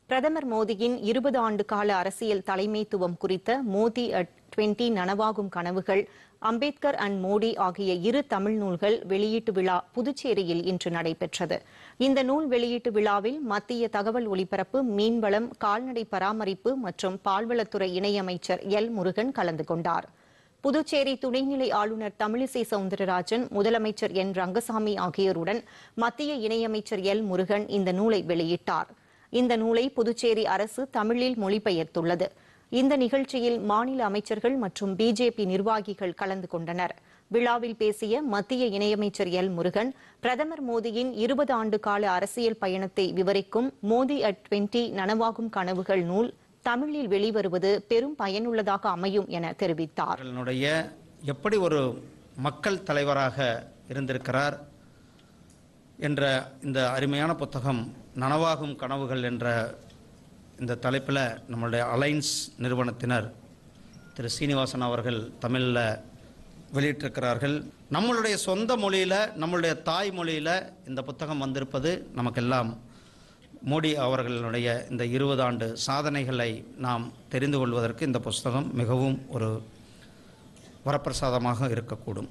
பிரதமர் மோடியின் இருபது ஆண்டு கால அரசியல் தலைமைத்துவம் குறித்த மோடி அட் டுவெண்டி நனவாகும் கனவுகள் அம்பேத்கர் அண்ட் மோடி ஆகிய இரு தமிழ் நூல்கள் வெளியீட்டு விழா புதுச்சேரியில் இன்று நடைபெற்றது இந்த நூல் வெளியீட்டு விழாவில் மத்திய தகவல் ஒலிபரப்பு மீன்வளம் கால்நடை பராமரிப்பு மற்றும் பால்வளத்துறை இணையமைச்சர் எல் முருகன் கலந்து கொண்டார் புதுச்சேரி துணைநிலை ஆளுநர் தமிழிசை சவுந்தரராஜன் முதலமைச்சர் என் ரங்கசாமி ஆகியோருடன் மத்திய இணையமைச்சர் எல் முருகன் இந்த நூலை வெளியிட்டார் இந்த நூலை புதுச்சேரி அரசு தமிழில் மொழிபெயர்த்துள்ளது இந்த நிகழ்ச்சியில் மாநில அமைச்சர்கள் மற்றும் பிஜேபி நிர்வாகிகள் கலந்து கொண்டனர் விழாவில் பேசிய மத்திய இணையமைச்சர் எல் முருகன் பிரதமர் மோடியின் இருபது ஆண்டு கால அரசியல் பயணத்தை விவரிக்கும் மோடி அட் டுவெண்டி நனவாகும் கனவுகள் நூல் தமிழில் வெளிவருவது பெரும் பயனுள்ளதாக அமையும் என தெரிவித்தார் அவர்களுடைய எப்படி ஒரு மக்கள் தலைவராக இருந்திருக்கிறார் என்ற இந்த அருமையான புத்தகம் நனவாகும் கனவுகள் என்ற இந்த தலைப்பில் நம்மளுடைய அலைன்ஸ் நிறுவனத்தினர் திரு சீனிவாசன் அவர்கள் தமிழில் வெளியிட்டிருக்கிறார்கள் நம்மளுடைய சொந்த மொழியில் நம்மளுடைய தாய் மொழியில் இந்த புத்தகம் வந்திருப்பது நமக்கெல்லாம் மோடி அவர்களுடைய இந்த இருபது ஆண்டு சாதனைகளை நாம் தெரிந்து கொள்வதற்கு இந்த புஸ்தகம் மிகவும் ஒரு வரப்பிரசாதமாக இருக்கக்கூடும்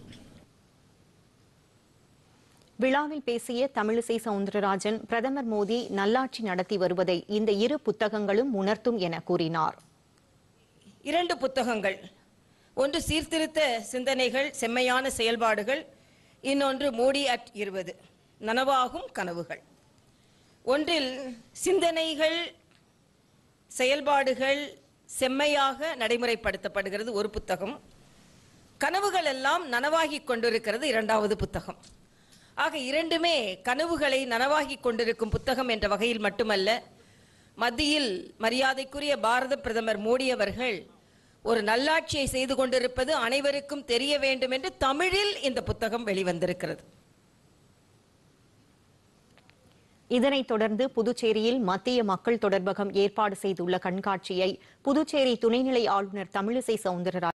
விழாவில் பேசிய தமிழிசை சவுந்தரராஜன் பிரதமர் மோடி நல்லாட்சி நடத்தி வருவதை இந்த இரு புத்தகங்களும் உணர்த்தும் என கூறினார் இரண்டு புத்தகங்கள் ஒன்று சீர்திருத்த சிந்தனைகள் செம்மையான செயல்பாடுகள் இன்னொன்று மோடி அட் இருபது நனவாகும் கனவுகள் ஒன்றில் சிந்தனைகள் செயல்பாடுகள் செம்மையாக நடைமுறைப்படுத்தப்படுகிறது ஒரு புத்தகம் கனவுகள் எல்லாம் நனவாகிக் கொண்டிருக்கிறது இரண்டாவது புத்தகம் ஆக இரண்டுமே கனவுகளை நனவாகிக் கொண்டிருக்கும் புத்தகம் என்ற வகையில் மட்டுமல்ல மத்தியில் மரியாதைக்குரிய பாரத பிரதமர் மோடி அவர்கள் ஒரு நல்லாட்சியை செய்து கொண்டிருப்பது அனைவருக்கும் தெரிய வேண்டும் என்று தமிழில் இந்த புத்தகம் வெளிவந்திருக்கிறது இதனைத் தொடர்ந்து புதுச்சேரியில் மத்திய மக்கள் தொடர்பகம் ஏற்பாடு செய்துள்ள கண்காட்சியை புதுச்சேரி துணைநிலை ஆளுநர் தமிழிசை சவுந்தரராஜன்